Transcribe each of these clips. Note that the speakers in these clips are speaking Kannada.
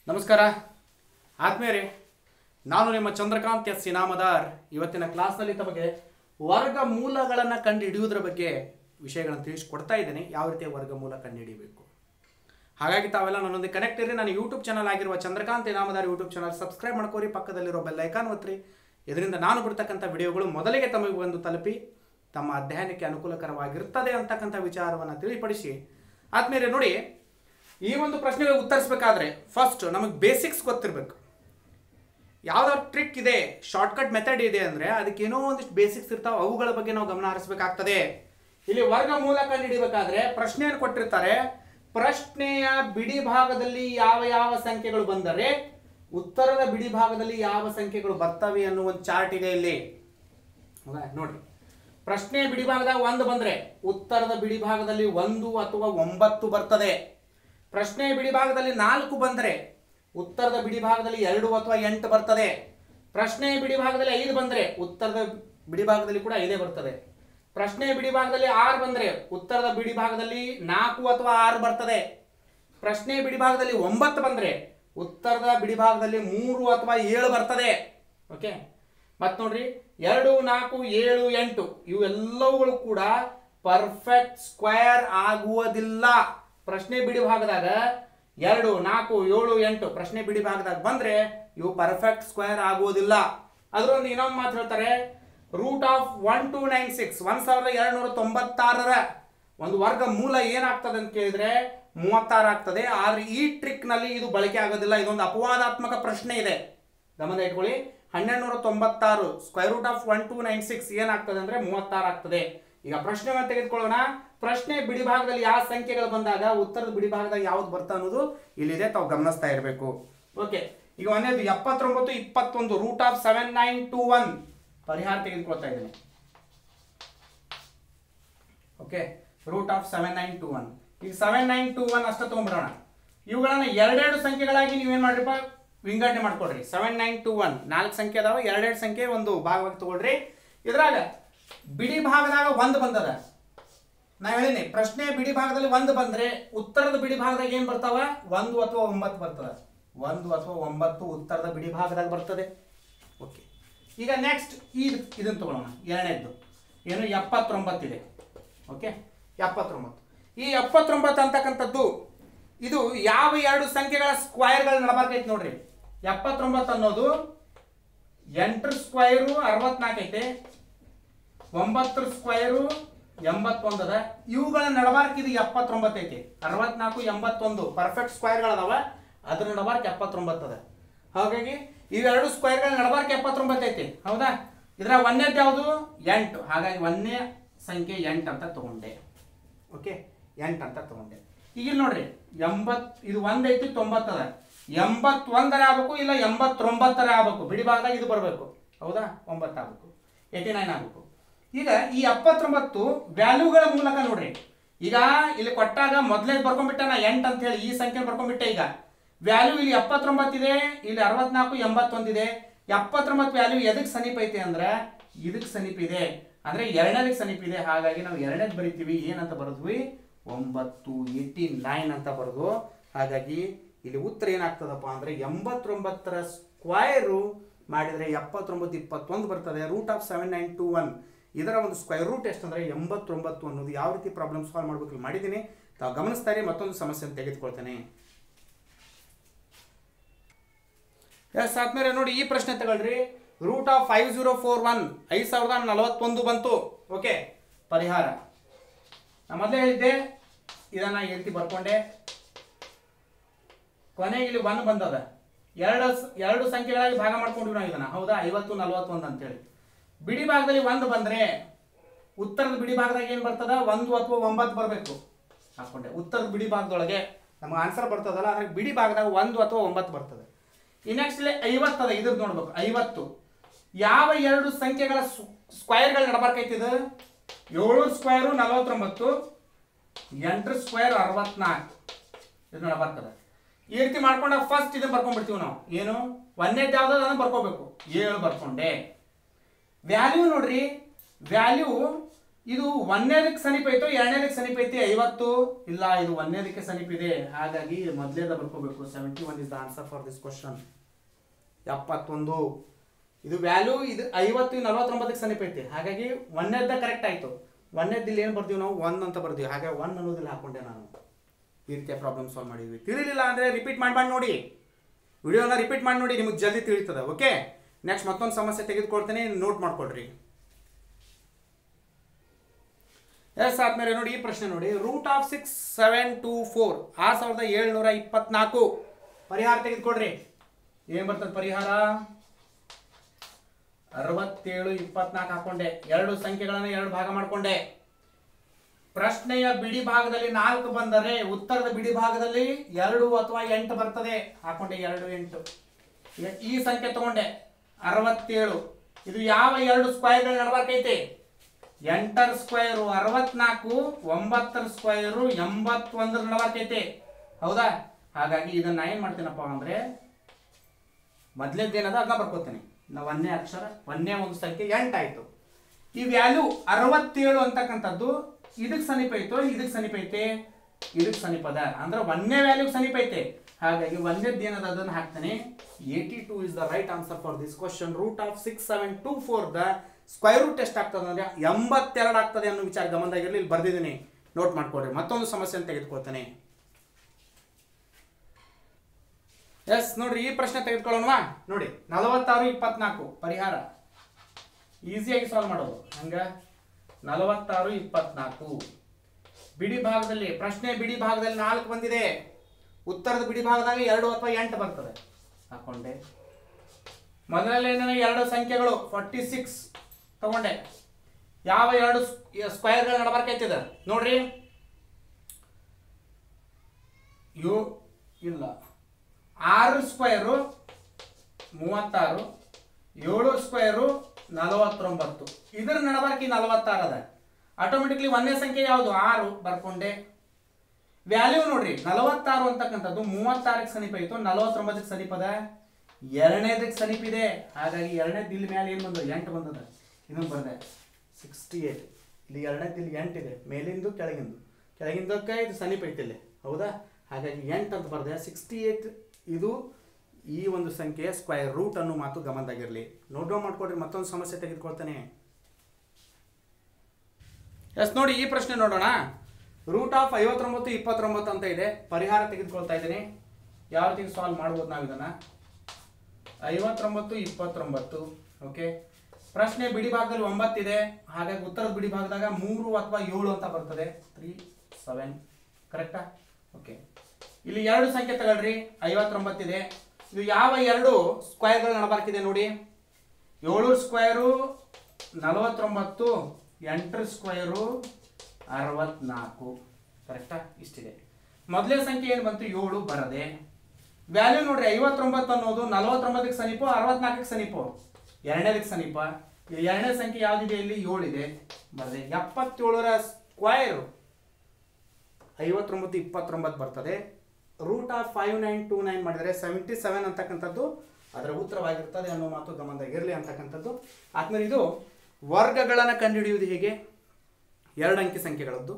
ನಮಸ್ಕಾರ ಆತ್ಮೀಯರೇ ನಾನು ನಿಮ್ಮ ಚಂದ್ರಕಾಂತ್ ಎಸ್ ಇನಾಮದಾರ್ ಇವತ್ತಿನ ಕ್ಲಾಸ್ನಲ್ಲಿ ತಮಗೆ ವರ್ಗ ಮೂಲಗಳನ್ನು ಕಂಡು ಹಿಡಿಯುವುದರ ಬಗ್ಗೆ ವಿಷಯಗಳನ್ನು ತಿಳಿಸ್ಕೊಡ್ತಾ ಇದ್ದೇನೆ ಯಾವ ರೀತಿಯ ವರ್ಗಮೂಲ ಕಂಡು ಹಿಡಿಯಬೇಕು ಹಾಗಾಗಿ ತಾವೆಲ್ಲ ನನ್ನೊಂದಿಗೆ ಕನೆಕ್ಟ್ ಇರಿ ನನ್ನ ಯೂಟ್ಯೂಬ್ ಚಾನಲ್ ಆಗಿರುವ Chandrakant Inamdar YouTube channel subscribe ಮಾಡ್ಕೋರಿ ಪಕ್ಕದಲ್ಲಿರೋ ಬೆಲ್ ಐಕಾನ್ ಒತ್ತಿರಿ ಇದರಿಂದ ನಾನು ಬಿಡ್ತಕ್ಕಂಥ ವಿಡಿಯೋಗಳು ಮೊದಲಿಗೆ ತಮಗೆ ಬಂದು ತಲುಪಿ ತಮ್ಮ ಅಧ್ಯಯನಕ್ಕೆ ಅನುಕೂಲಕರವಾಗಿರುತ್ತದೆ ಅಂತಕ್ಕಂಥ ವಿಚಾರವನ್ನು ತಿಳಿಪಡಿಸಿ ಆದ್ಮೇಲೆ ನೋಡಿ ಈ ಒಂದು ಪ್ರಶ್ನೆಗೆ ಉತ್ತರಿಸಬೇಕಾದ್ರೆ ಫಸ್ಟ್ ನಮಗೆ ಬೇಸಿಕ್ಸ್ ಗೊತ್ತಿರಬೇಕು ಯಾವ್ದಾದ್ರು ಟ್ರಿಕ್ ಇದೆ ಶಾರ್ಟ್ಕಟ್ ಮೆಥಡ್ ಇದೆ ಅಂದರೆ ಅದಕ್ಕೆ ಏನೋ ಒಂದಿಷ್ಟು ಬೇಸಿಕ್ಸ್ ಇರ್ತಾವೆ ಅವುಗಳ ಬಗ್ಗೆ ನಾವು ಗಮನ ಹರಿಸಬೇಕಾಗ್ತದೆ ಇಲ್ಲಿ ವರ್ಗ ಮೂಲ ಕಂಡುಹಿಡಿಬೇಕಾದ್ರೆ ಪ್ರಶ್ನೆಯನ್ನು ಕೊಟ್ಟಿರ್ತಾರೆ ಪ್ರಶ್ನೆಯ ಬಿಡಿ ಭಾಗದಲ್ಲಿ ಯಾವ ಯಾವ ಸಂಖ್ಯೆಗಳು ಬಂದರೆ ಉತ್ತರದ ಬಿಡಿ ಭಾಗದಲ್ಲಿ ಯಾವ ಸಂಖ್ಯೆಗಳು ಬರ್ತವೆ ಅನ್ನೋ ಒಂದು ಚಾರ್ಟ್ ಇದೆ ಇಲ್ಲಿ ಹೌದಾ ನೋಡ್ರಿ ಪ್ರಶ್ನೆ ಬಿಡಿ ಭಾಗದಾಗ ಒಂದು ಬಂದ್ರೆ ಉತ್ತರದ ಬಿಡಿ ಭಾಗದಲ್ಲಿ ಒಂದು ಅಥವಾ ಒಂಬತ್ತು ಬರ್ತದೆ ಪ್ರಶ್ನೆ ಬಿಡಿ ಭಾಗದಲ್ಲಿ ನಾಲ್ಕು ಬಂದರೆ ಉತ್ತರದ ಬಿಡಿ ಭಾಗದಲ್ಲಿ ಎರಡು ಅಥವಾ ಎಂಟು ಬರ್ತದೆ ಪ್ರಶ್ನೆ ಬಿಡಿ ಭಾಗದಲ್ಲಿ ಐದು ಬಂದರೆ ಉತ್ತರದ ಬಿಡಿ ಭಾಗದಲ್ಲಿ ಕೂಡ ಐದೇ ಬರ್ತದೆ ಪ್ರಶ್ನೆ ಬಿಡಿ ಭಾಗದಲ್ಲಿ ಆರು ಬಂದರೆ ಉತ್ತರದ ಬಿಡಿ ಭಾಗದಲ್ಲಿ ನಾಲ್ಕು ಅಥವಾ ಆರು ಬರ್ತದೆ ಪ್ರಶ್ನೆ ಬಿಡಿ ಭಾಗದಲ್ಲಿ ಒಂಬತ್ತು ಬಂದರೆ ಉತ್ತರದ ಬಿಡಿ ಭಾಗದಲ್ಲಿ ಮೂರು ಅಥವಾ ಏಳು ಬರ್ತದೆ ಓಕೆ ಮತ್ ನೋಡ್ರಿ ಎರಡು ನಾಲ್ಕು ಏಳು ಎಂಟು ಇವೆಲ್ಲವುಗಳು ಕೂಡ ಪರ್ಫೆಕ್ಟ್ ಸ್ಕ್ವೇರ್ ಆಗುವುದಿಲ್ಲ ಪ್ರಶ್ನೆ ಬಿಡಿ ಭಾಗದಾಗ ಎರಡು ನಾಲ್ಕು ಏಳು ಎಂಟು ಪ್ರಶ್ನೆ ಬಿಡಿ ಭಾಗದಾಗ ಬಂದ್ರೆ ಇವು ಪರ್ಫೆಕ್ಟ್ ಸ್ಕ್ವೇರ್ ಆಗುವುದಿಲ್ಲ ಅದರೊಂದು ಇನ್ನೊಂದು ಮಾತು ಹೇಳ್ತಾರೆ root of one two nine six ಒಂದ್ ಸಾವಿರದ ಎರಡ್ನೂರ ತೊಂಬತ್ತಾರರ ಒಂದು ವರ್ಗ ಮೂಲ ಏನಾಗ್ತದೆ ಅಂತ ಕೇಳಿದ್ರೆ ಮೂವತ್ತಾರು ಆಗ್ತದೆ ಆದ್ರೆ ಈ ಟ್ರಿಕ್ ನಲ್ಲಿ ಇದು ಬಳಕೆ ಆಗೋದಿಲ್ಲ ಇದೊಂದು ಅಪವಾದಾತ್ಮಕ ಪ್ರಶ್ನೆ ಇದೆ ಗಮನ ಇಟ್ಕೊಳ್ಳಿ ಹನ್ನೆರಡು ನೂರ ತೊಂಬತ್ತಾರು square root of one two nine six ಏನಾಗ್ತದೆ ಅಂದ್ರೆ ಮೂವತ್ತಾರು ಆಗ್ತದೆ ಈಗ ಪ್ರಶ್ನೆಗಳನ್ನು ತೆಗೆದುಕೊಳ್ಳೋಣ ಪ್ರಶ್ನೆ ಬಿಡಿ ಭಾಗದಲ್ಲಿ ಯಾವ ಸಂಖ್ಯೆಗಳು ಬಂದಾಗ ಉತ್ತರದ ಬಿಡಿ ಭಾಗದಾಗ ಯಾವ್ದು ಬರ್ತಾ ಅನ್ನೋದು ಇಲ್ಲಿದೆ ತಾವು ಗಮನಿಸ್ತಾ ಇರಬೇಕು ಓಕೆ ಈಗ ಒಂದೇದು ಎಪ್ಪತ್ತೊಂಬತ್ತು ಇಪ್ಪತ್ತೊಂದು root of seven nine two one ಪರಿಹಾರ ತೆಗೆದುಕೊಳ್ತಾ ಇದ್ದೇನೆ okay root of seven nine two one ಈಗ ಸೆವೆನ್ ನೈನ್ ಟು ಒನ್ ಅಷ್ಟ ತಗೊಂಡ್ಬಿಡೋಣ ಇವುಗಳನ್ನ ಎರಡೆರಡು ಸಂಖ್ಯೆಗಳಾಗಿ ನೀವೇನ್ ಮಾಡ್ರಿಪ್ಪ ವಿಂಗಡಣೆ ಮಾಡ್ಕೊಡ್ರಿ ಸೆವೆನ್ ನೈನ್ ಟು ಒನ್ ನಾಲ್ಕು ಸಂಖ್ಯೆ ಅದಾವ ಎರಡೆರಡು ಸಂಖ್ಯೆ ಒಂದು ಭಾಗವಾಗಿ ತಗೊಳ್ರಿ ಇದ್ರಾಗ ಬಿಡಿ ಭಾಗದಾಗ ಒಂದು ಬಂದದ ನಾ ಹೇಳಿನಿ ಪ್ರಶ್ನೆ ಬಿಡಿ ಭಾಗದಲ್ಲಿ ಒಂದು ಬಂದ್ರೆ ಉತ್ತರದ ಬಿಡಿ ಭಾಗದಾಗ ಏನ್ ಬರ್ತಾವ ಒಂದು ಅಥವಾ ಒಂಬತ್ತು ಬರ್ತದ ಒಂದು ಅಥವಾ ಒಂಬತ್ತು ಉತ್ತರದ ಬಿಡಿ ಭಾಗದಾಗ ಬರ್ತದೆ ಓಕೆ ಈಗ ನೆಕ್ಸ್ಟ್ ಈ ಇದನ್ನ ತಗೊಳ್ಳೋಣ ಎರಡನೇದ್ದು ಏನು ಎಪ್ಪತ್ತೊಂಬತ್ತಿದೆ ಓಕೆ ಎಪ್ಪತ್ತೊಂಬತ್ತು ಈ ಎಪ್ಪತ್ತೊಂಬತ್ತು ಅಂತಕ್ಕಂಥದ್ದು ಇದು ಯಾವ ಎರಡು ಸಂಖ್ಯೆಗಳ ಸ್ಕ್ವೈರ್ಗಳ ನಡಬಾರ್ಕೈತಿ ನೋಡ್ರಿ ಎಪ್ಪತ್ತೊಂಬತ್ತು ಅನ್ನೋದು ಎಂಟರ ಸ್ಕ್ವೈರು ಅರವತ್ನಾಲ್ಕು ಐತೆ ಒಂಬತ್ತರ ಸ್ಕ್ವೈರು ಎಂಬತ್ತೊಂದು ಅದ ಇವುಗಳ ನಡಬಾರ್ಕ್ ಇದು ಎಪ್ಪತ್ತೊಂಬತ್ತು ಐತಿ ಅರವತ್ನಾಲ್ಕು ಎಂಬತ್ತೊಂದು ಪರ್ಫೆಕ್ಟ್ ಸ್ಕ್ವೈರ್ಗಳದಾವ ಅದ್ರ ನಡಬಾರ್ಕ್ ಎಪ್ಪತ್ತೊಂಬತ್ತು ಅದ ಹಾಗಾಗಿ ಇವೆರಡು ಸ್ಕ್ವೈರ್ಗಳ ನಡಬಾರ್ಕ್ ಎಪ್ಪತ್ತೊಂಬತ್ತು ಐತಿ ಹೌದಾ ಇದರ ಒಂದೇದ್ದು ಯಾವುದು ಎಂಟು ಹಾಗಾಗಿ ಒಂದನೇ ಸಂಖ್ಯೆ ಎಂಟು ಅಂತ ತಗೊಂಡೆ ಓಕೆ ಎಂಟು ಅಂತ ತಗೊಂಡೆ ಈಗ ಇಲ್ಲಿ ನೋಡ್ರಿ ಎಂಬತ್ ಇದು ಒಂದೈತಿ ತೊಂಬತ್ತದ ಎಂಬತ್ತೊಂದರ ಆಗ್ಬೇಕು ಇಲ್ಲ ಎಂಬತ್ತೊಂಬತ್ತರ ಆಗ್ಬೇಕು ಬಿಡಿ ಭಾಗದಾಗ ಇದು ಬರಬೇಕು ಹೌದಾ ಒಂಬತ್ತು ಆಗ್ಬೇಕು ಏಯ್ಟಿ ನೈನ್ ಆಗ್ಬೇಕು ಈಗ ಈ ಎಪ್ಪತ್ತೊಂಬತ್ತು ವ್ಯಾಲ್ಯೂಗಳ ಮೂಲಕ ನೋಡ್ರಿ ಈಗ ಇಲ್ಲಿ ಕೊಟ್ಟಾಗ ಮೊದಲೇ ಬರ್ಕೊಂಡ್ಬಿಟ್ಟ ನಾ ಎಂಟು ಅಂತ ಹೇಳಿ ಈ ಸಂಖ್ಯೆ ಬರ್ಕೊಂಡ್ಬಿಟ್ಟೆ ಈಗ ವ್ಯಾಲ್ಯೂ ಇಲ್ಲಿ ಎಪ್ಪತ್ತೊಂಬತ್ತಿದೆ ಇಲ್ಲಿ ಅರವತ್ನಾಲ್ಕು ಎಂಬತ್ತೊಂದಿದೆ ಎಪ್ಪತ್ತೊಂಬತ್ತು ವ್ಯಾಲ್ಯೂ ಎದಕ್ಕೆ ಸಮೀಪ ಐತೆ ಅಂದ್ರೆ ಇದಕ್ಕೆ ಸಮೀಪ ಇದೆ ಅಂದ್ರೆ ಎರಡನೇದಕ್ಕೆ ಸಮೀಪ ಇದೆ ಹಾಗಾಗಿ ನಾವು ಎರಡನೇದು ಬರಿತೀವಿ ಏನಂತ ಬರೆದ್ವಿ ಒಂಬತ್ತು ಏಯ್ಟಿ ನೈನ್ ಅಂತ ಬರೆದು ಹಾಗಾಗಿ ಇಲ್ಲಿ ಉತ್ತರ ಏನಾಗ್ತದಪ್ಪ ಅಂದ್ರೆ ಎಂಬತ್ತೊಂಬತ್ತರ ಸ್ಕ್ವೈರು ಮಾಡಿದರೆ ಎಪ್ಪತ್ತೊಂಬತ್ತು ಇಪ್ಪತ್ತೊಂದು ಬರ್ತದೆ root of seven nine two one ಇದರ ಒಂದು ಸ್ಕ್ವೈರ್ ರೂಟ್ ಎಷ್ಟಂದ್ರೆ ಎಂಬತ್ತೊಂಬತ್ತು ಅನ್ನೋದು ಯಾವ ರೀತಿ ಪ್ರಾಬ್ಲಮ್ ಸಾಲ್ವ್ ಮಾಡ್ಬೇಕು ಇಲ್ಲಿ ಮಾಡಿದ್ದೀನಿ ತಾವು ಗಮನಿಸ್ತಾರೆ ಮತ್ತೊಂದು ಸಮಸ್ಯೆಯನ್ನು ತೆಗೆದುಕೊಳ್ತೇನೆ ಎಸ್ ಆದ್ಮೇಲೆ ನೋಡಿ ಈ ಪ್ರಶ್ನೆ ತಗೊಳ್ರಿ root of five zero four one ಐದು ಸಾವಿರದ ನಲವತ್ತೊಂದು ಬಂತು ಓಕೆ ಪರಿಹಾರ ನಾ ಮೊದಲೇ ಹೇಳಿದ್ದೆ ಇದನ್ನ ಈ ರೀತಿ ಬರ್ಕೊಂಡೆ ಕೊನೆಗೆ ಇಲ್ಲಿ ಒನ್ ಬಂದದ ಎರಡು ಸ- ಎರಡು ಸಂಖ್ಯೆಗಳಾಗಿ ಭಾಗ ಮಾಡ್ಕೊಂಡ್ವಿ ನಾವು ಇದನ್ನ ಹೌದಾ ಐವತ್ತು ನಲವತ್ತೊಂದು ಅಂತೇಳಿ ಬಿಡಿ ಭಾಗದಲ್ಲಿ ಒಂದು ಬಂದ್ರೆ ಉತ್ತರದ ಬಿಡಿ ಭಾಗದಾಗ ಏನು ಬರ್ತದ ಒಂದು ಅಥವಾ ಒಂಬತ್ತು ಬರಬೇಕು ಹಾಕೊಂಡೆ ಉತ್ತರದ ಬಿಡಿ ಭಾಗದೊಳಗೆ ನಮ್ಗೆ ಆನ್ಸರ್ ಬರ್ತದಲ್ಲ ಅದ್ರಾಗ ಬಿಡಿ ಭಾಗದಾಗ ಒಂದು ಅಥವಾ ಒಂಬತ್ತು ಬರ್ತದೆ ಈ ನೆಕ್ಸ್ಟ್ ಐವತ್ತದ ಇದ್ರದ್ದು ನೋಡ್ಬೇಕು ಐವತ್ತು ಯಾವ ಎರಡು ಸಂಖ್ಯೆಗಳ ಸ್ಕ್ವೈರ್ಗಳ ನಡಬಾರ್ಕೈತಿದು ಏಳು ಸ್ಕ್ವೈರು ನಲವತ್ತೊಂಬತ್ತು ಎಂಟರ ಸ್ಕ್ವೇರ್ ಅರವತ್ನಾಲ್ಕು ಇದು ನಡಬಾರ್ಕದ ಈ ರೀತಿ ಮಾಡ್ಕೊಂಡಾಗ ಫಸ್ಟ್ ಇದನ್ನ ಬರ್ಕೊಂಡ್ಬಿಡ್ತೀವಿ ನಾವು ಏನು ಒಂದೇದು ಯಾವ್ದು ಅದನ್ನ ಬರ್ಕೋಬೇಕು ಏಳು ಬರ್ಕೊಂಡೆ ವ್ಯಾಲ್ಯೂ ನೋಡ್ರಿ ವ್ಯಾಲ್ಯೂ ಇದು ಒಂದನೇದಕ್ಕೆ ಸಮೀಪ ಐತೋ ಎರಡನೇದಕ್ಕೆ ಸಮೀಪ ಐತಿ ಐವತ್ತು ಇಲ್ಲ ಇದು ಒಂದನೇದಕ್ಕೆ ಸಮೀಪ ಇದೆ ಹಾಗಾಗಿ ಮೊದಲೇದ ಬರ್ಕೋಬೇಕು seventy one is the answer for this question ಎಪ್ಪತ್ತೊಂದು ಇದು ವ್ಯಾಲ್ಯೂ ಇದು ಐವತ್ತು ನಲವತ್ತೊಂಬತ್ತಕ್ಕೆ ಸಮೀಪ ಐತಿ ಹಾಗಾಗಿ ಒಂದನೇದ ಕರೆಕ್ಟ್ ಆಯ್ತು ಒಂದನೇದಲ್ಲಿ ಏನು ಬರ್ತೀವಿ ನಾವು ಒನ್ ಅಂತ ಬರ್ತೀವಿ ಹಾಗೆ ಒನ್ ಅನ್ನೋದಿಲ್ಲ ಹಾಕೊಂಡೆ ನಾನು ಈ ರೀತಿಯ ಪ್ರಾಬ್ಲಮ್ ಸಾಲ್ವ್ ಮಾಡಿದ್ವಿ ತಿಳಿಲಿಲ್ಲ ಅಂದರೆ ರಿಪೀಟ್ ಮಾಡಿ ಮಾಡಿ ನೋಡಿ ವಿಡಿಯೋನ ರಿಪೀಟ್ ಮಾಡಿ ನೋಡಿ ನಿಮಗೆ ಜಲ್ದಿ ತಿಳಿತದೆ ಓಕೆ ನೆಕ್ಸ್ಟ್ ಮತ್ತೊಂದು ಸಮಸ್ಯೆ ತೆಗೆದುಕೊಳ್ತೇನೆ ನೋಟ್ ಮಾಡ್ಕೊಳ್ರಿ ಎಸ್ ಆದ್ಮೇಲೆ ನೋಡಿ ಈ ಪ್ರಶ್ನೆ ನೋಡಿ root of six seven two four ಆರು ಸಾವಿರದ ಏಳ್ನೂರ ಇಪ್ಪತ್ನಾಲ್ಕು ಪರಿಹಾರ ತೆಗೆದುಕೊಡ್ರಿ ಏನ್ ಬರ್ತದೆ ಪರಿಹಾರ ಅರವತ್ತೇಳು ಇಪ್ಪತ್ನಾಲ್ಕು ಹಾಕೊಂಡೆ ಎರಡು ಸಂಖ್ಯೆಗಳನ್ನು ಎರಡು ಭಾಗ ಮಾಡ್ಕೊಂಡೆ ಪ್ರಶ್ನೆಯ ಬಿಡಿ ಭಾಗದಲ್ಲಿ ನಾಲ್ಕು ಬಂದರೆ ಉತ್ತರದ ಬಿಡಿ ಭಾಗದಲ್ಲಿ ಎರಡು ಅಥವಾ ಎಂಟು ಬರ್ತದೆ ಹಾಕೊಂಡೆ ಎರಡು ಎಂಟು ಈಗ ಈ ಸಂಖ್ಯೆ ತಗೊಂಡೆ ಅರವತ್ತೇಳು ಇದು ಯಾವ ಎರಡು ಸ್ಕ್ವೈರ್ಗಳ ನಡಬಾರ್ಕೈತೆ ಎಂಟರ ಸ್ಕ್ವೈರು ಅರವತ್ನಾಲ್ಕು ಒಂಬತ್ತರ ಸ್ಕ್ವೈರು ಎಂಬತ್ತೊಂದರ ನಡಬಾರ್ಕೈತೆ ಹೌದಾ ಹಾಗಾಗಿ ಇದನ್ನ ಏನ್ ಮಾಡ್ತೀನಪ್ಪ ಅಂದ್ರೆ ಮೊದಲೇದೇನದ ಅದನ್ನ ಬರ್ಕೋತೀನಿ ನಾವು ಒಂದೇ ಅಕ್ಷರ ಒಂದೇ ಒಂದು ಸಂಖ್ಯೆ ಎಂಟಾಯ್ತು ಈ ವ್ಯಾಲ್ಯೂ ಅರವತ್ತೇಳು ಅಂತಕ್ಕಂಥದ್ದು ಇದಕ್ಕೆ ಸಮೀಪ ಐತೋ ಇದಕ್ಕೆ ಸಮೀಪ ಐತೆ ಇದಕ್ಕೆ ಸಮೀಪ ಅದ ಅಂದ್ರೆ ಒಂದೇ ವ್ಯಾಲ್ಯೂ ಸಮೀಪ ಐತೆ ಹಾಗಾಗಿ ಒಂದೇದ್ದು ಏನದ ಅದನ್ನು ಹಾಕ್ತಾನೆ eighty two is the right answer for this question root of six seven two four the square root ಎಷ್ಟು ಆಗ್ತದೆ ಅಂದ್ರೆ ಎಂಬತ್ತೆರಡು ಆಗ್ತದೆ ಅನ್ನೋ ವಿಚಾರ ಗಮನದಾಗಿರಲಿ ಇಲ್ಲಿ ಬರ್ದಿದ್ದೀನಿ ನೋಟ್ ಮಾಡ್ಕೊಡ್ರಿ ಮತ್ತೊಂದು ಸಮಸ್ಯೆಯನ್ನು ತೆಗೆದುಕೊಳ್ತೇನೆ ಎಸ್ ನೋಡ್ರಿ ಈ ಪ್ರಶ್ನೆ ತೆಗೆದುಕೊಳ್ಳೋಣವಾ ನೋಡಿ ನಲವತ್ತಾರು ಇಪ್ಪತ್ನಾಲ್ಕು ಪರಿಹಾರ ಈಸಿಯಾಗಿ ಸಾಲ್ವ್ ಮಾಡೋದು ಹಂಗ ನಲವತ್ತಾರು ಇಪ್ಪತ್ನಾಲ್ಕು ಬಿಡಿ ಭಾಗದಲ್ಲಿ ಪ್ರಶ್ನೆ ಬಿಡಿ ಭಾಗದಲ್ಲಿ ನಾಲ್ಕು ಬಂದಿದೆ ಉತ್ತರದ ಬಿಡಿ ಭಾಗದಾಗ ಎರಡು ಅಥವಾ ಎಂಟು ಬರ್ತದೆ ಹಾಕೊಂಡೆ ಮೊದಲನೇ ಎರಡು ಸಂಖ್ಯೆಗಳು ಫಾರ್ಟಿ ಸಿಕ್ಸ್ ತಗೊಂಡೆ ಯಾವ ಎರಡು ಸ್ಕ್ವೈರ್ಗಳ ನಡಬಾರ್ಕೈತಿದೆ ನೋಡ್ರಿ ಯು ಇಲ್ಲ ಆರು ಸ್ಕ್ವೈರು ಮೂವತ್ತಾರು ಏಳು ಸ್ಕ್ವೈರು ನಲವತ್ತೊಂಬತ್ತು ಇದರ ನಡಬಾರ್ಕಿ ನಲವತ್ತಾರು ಅದ ಆಟೋಮೆಟಿಕ್ಲಿ ಒಂದೇ ಸಂಖ್ಯೆ ಯಾವುದು ಆರು ಬರ್ಕೊಂಡೆ ವ್ಯಾಲ್ಯೂ ನೋಡ್ರಿ ನಲವತ್ತಾರು ಅಂತಕ್ಕಂಥದ್ದು ಮೂವತ್ತಾರಕ್ಕೆ ಸಮೀಪ ಇತ್ತು ನಲವತ್ತೊಂಬತ್ತಕ್ಕೆ ಸಮೀಪ ಅದ ಎರಡನೇದಕ್ಕೆ ಸಮೀಪ ಇದೆ ಹಾಗಾಗಿ ಎರಡನೇದು ಇಲ್ಲಿ ಮೇಲೆ ಏನು ಬಂದದ ಎಂಟು ಬಂದದ ಇನ್ನೊಂದು ಬಂದೆ ಸಿಕ್ಸ್ಟಿ ಏಟ್ ಇಲ್ಲಿ ಎರಡನೇದು ಇಲ್ಲಿ ಎಂಟು ಇದೆ ಮೇಲಿಂದು ಕೆಳಗಿಂದು ಕೆಳಗಿಂದಕ್ಕೆ ಇದು ಸಮೀಪ ಐತೆ ಇಲ್ಲಿ ಹೌದಾ ಹಾಗಾಗಿ ಎಂಟು ಅಂತ ಬರ್ದೆ ಸಿಕ್ಸ್ಟಿ ಏಟ್ ಇದು ಈ ಒಂದು ಸಂಖ್ಯೆಯ ಸ್ಕ್ವೈರ್ ರೂಟ್ ಅನ್ನೋ ಮಾತು ಗಮನದಾಗಿರಲಿ ನೋಟ್ ಡೌನ್ ಮಾಡ್ಕೊಡ್ರಿ ಮತ್ತೊಂದು ಸಮಸ್ಯೆ ತೆಗೆದುಕೊಳ್ತಾನೆ ಎಸ್ ನೋಡಿ ಈ ಪ್ರಶ್ನೆ ನೋಡೋಣ ರೂಟ್ ಆಫ್ ಐವತ್ತೊಂಬತ್ತು ಇಪ್ಪತ್ತೊಂಬತ್ತು ಅಂತ ಇದೆ ಪರಿಹಾರ ತೆಗೆದುಕೊಳ್ತಾ ಇದ್ದೀನಿ ಯಾವ ರೀತಿ ಸಾಲ್ವ್ ಮಾಡ್ಬೋದು ನಾವು ಇದನ್ನ ಐವತ್ತೊಂಬತ್ತು ಇಪ್ಪತ್ತೊಂಬತ್ತು ಓಕೆ ಪ್ರಶ್ನೆ ಬಿಡಿ ಭಾಗದಲ್ಲಿ ಒಂಬತ್ತಿದೆ ಹಾಗಾಗಿ ಉತ್ತರದ ಬಿಡಿ ಭಾಗದಾಗ ಮೂರು ಅಥವಾ ಏಳು ಅಂತ ಬರ್ತದೆ ತ್ರೀ ಸೆವೆನ್ ಕರೆಕ್ಟಾ ಓಕೆ ಇಲ್ಲಿ ಎರಡು ಸಂಖ್ಯೆ ತಗೊಳ್ರಿ ಐವತ್ತೊಂಬತ್ತಿದೆ ಇದು ಯಾವ ಎರಡು ಸ್ಕ್ವೈರ್ಗಳು ನಡಬಾರ್ಕಿದೆ ನೋಡಿ ಏಳು ಸ್ಕ್ವೈರು ನಲವತ್ತೊಂಬತ್ತು ಎಂಟರ ಸ್ಕ್ವೈರು ಅರವತ್ನಾಲ್ಕು ಕರೆಕ್ಟಾ ಇಷ್ಟಿದೆ ಮೊದಲೇ ಸಂಖ್ಯೆ ಏನು ಬಂತು ಏಳು ಬರದೆ ವ್ಯಾಲ್ಯೂ ನೋಡ್ರಿ ಐವತ್ತೊಂಬತ್ತು ಅನ್ನೋದು ನಲವತ್ತೊಂಬತ್ತಕ್ಕೆ ಸಮೀಪ ಅರವತ್ನಾಲ್ಕಕ್ಕೆ ಸಮೀಪ ಎರಡನೇದಕ್ಕೆ ಸಮೀಪ ಈ ಎರಡನೇ ಸಂಖ್ಯೆ ಯಾವ್ದಿದೆ ಇಲ್ಲಿ ಏಳಿದೆ ಬರದೆ ಎಪ್ಪತ್ತೇಳರ ಸ್ಕ್ವೈರ್ ಐವತ್ತೊಂಬತ್ತು ಇಪ್ಪತ್ತೊಂಬತ್ತು ಬರ್ತದೆ root of five nine two nine ಮಾಡಿದರೆ ಸೆವೆಂಟಿ ಸೆವೆನ್ ಅಂತಕ್ಕಂಥದ್ದು ಅದರ ಉತ್ತರವಾಗಿರ್ತದೆ ಅನ್ನೋ ಮಾತು ಗಮನದಾಗಿರಲಿ ಅಂತಕ್ಕಂಥದ್ದು ಆದ್ಮೇಲೆ ಇದು ವರ್ಗಗಳನ್ನು ಕಂಡುಹಿಡಿಯುವುದು ಹೇಗೆ ಎರಡು ಅಂಕಿ ಸಂಖ್ಯೆಗಳದ್ದು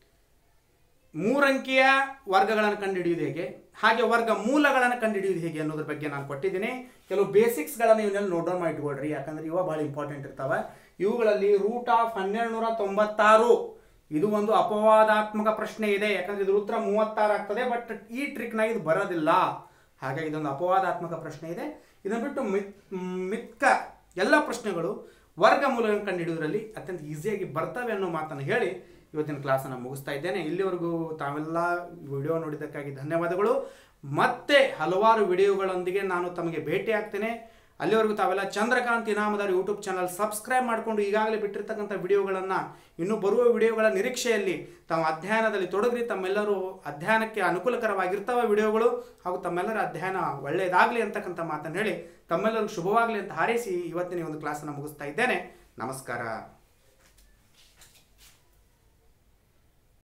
ಮೂರಂಕಿಯ ವರ್ಗಗಳನ್ನು ಕಂಡುಹಿಡಿಯುವುದು ಹೇಗೆ ಹಾಗೆ ವರ್ಗ ಮೂಲಗಳನ್ನು ಕಂಡುಹಿಡಿಯುವುದು ಹೇಗೆ ಅನ್ನೋದ್ರ ಬಗ್ಗೆ ನಾನು ಕೊಟ್ಟಿದ್ದೀನಿ ಕೆಲವು ಬೇಸಿಕ್ಸ್ಗಳನ್ನು ಇವನ್ನೆಲ್ಲ ನೋಟ್ ಡೌನ್ ಮಾಡಿ ಇಟ್ಕೊಳ್ರಿ ಯಾಕಂದ್ರೆ ಇವ ಭಾಳ ಇಂಪಾರ್ಟೆಂಟ್ ಇರ್ತಾವೆ ಇವುಗಳಲ್ಲಿ ರೂಟ್ ಆಫ್ ಹನ್ನೆರಡು ನೂರ ತೊಂಬತ್ತಾರು ಇದು ಒಂದು ಅಪವಾದಾತ್ಮಕ ಪ್ರಶ್ನೆ ಇದೆ ಯಾಕಂದ್ರೆ ಇದ್ರ ಉತ್ತರ ಮೂವತ್ತಾರು ಆಗ್ತದೆ ಬಟ್ ಈ ಟ್ರಿಕ್ನಾಗ ಇದು ಬರೋದಿಲ್ಲ ಹಾಗಾಗಿ ಇದೊಂದು ಅಪವಾದಾತ್ಮಕ ಪ್ರಶ್ನೆ ಇದೆ ಇದನ್ನು ಬಿಟ್ಟು ಮಿತ್ ಮಿಕ್ಕ ಎಲ್ಲ ಪ್ರಶ್ನೆಗಳು ವರ್ಗ ಮೂಲಗಳನ್ನು ಕಂಡುಹಿಡಿಯೋದ್ರಲ್ಲಿ ಅತ್ಯಂತ ಈಸಿಯಾಗಿ ಬರ್ತವೆ ಅನ್ನೋ ಮಾತನ್ನು ಹೇಳಿ ಇವತ್ತಿನ ಕ್ಲಾಸನ್ನು ಮುಗಿಸ್ತಾ ಇದ್ದೇನೆ ಇಲ್ಲಿವರೆಗೂ ತಾವೆಲ್ಲ ವಿಡಿಯೋ ನೋಡಿದ್ದಕ್ಕಾಗಿ ಧನ್ಯವಾದಗಳು ಮತ್ತೆ ಹಲವಾರು ವಿಡಿಯೋಗಳೊಂದಿಗೆ ನಾನು ತಮಗೆ ಭೇಟಿ ಆಗ್ತೇನೆ ಅಲ್ಲಿವರೆಗೂ ತಾವೆಲ್ಲ Chandrakant Inamdar YouTube channel subscribe ಮಾಡಿಕೊಂಡು ಈಗಾಗಲೇ ಬಿಟ್ಟಿರ್ತಕ್ಕಂಥ ವಿಡಿಯೋಗಳನ್ನು ಇನ್ನೂ ಬರುವ ವಿಡಿಯೋಗಳ ನಿರೀಕ್ಷೆಯಲ್ಲಿ ತಾವು ಅಧ್ಯಯನದಲ್ಲಿ ತೊಡಗ್ರಿ ತಮ್ಮೆಲ್ಲರೂ ಅಧ್ಯಯನಕ್ಕೆ ಅನುಕೂಲಕರವಾಗಿರ್ತವೆ ವಿಡಿಯೋಗಳು ಹಾಗೂ ತಮ್ಮೆಲ್ಲರ ಅಧ್ಯಯನ ಒಳ್ಳೆಯದಾಗಲಿ ಅಂತಕ್ಕಂಥ ಮಾತನ್ನು ಹೇಳಿ ತಮ್ಮೆಲ್ಲರಿಗೂ ಶುಭವಾಗಲಿ ಅಂತ ಹಾರೈಸಿ ಇವತ್ತಿನ ಈ ಒಂದು ಕ್ಲಾಸನ್ನು ಮುಗಿಸ್ತಾ ಇದ್ದೇನೆ ನಮಸ್ಕಾರ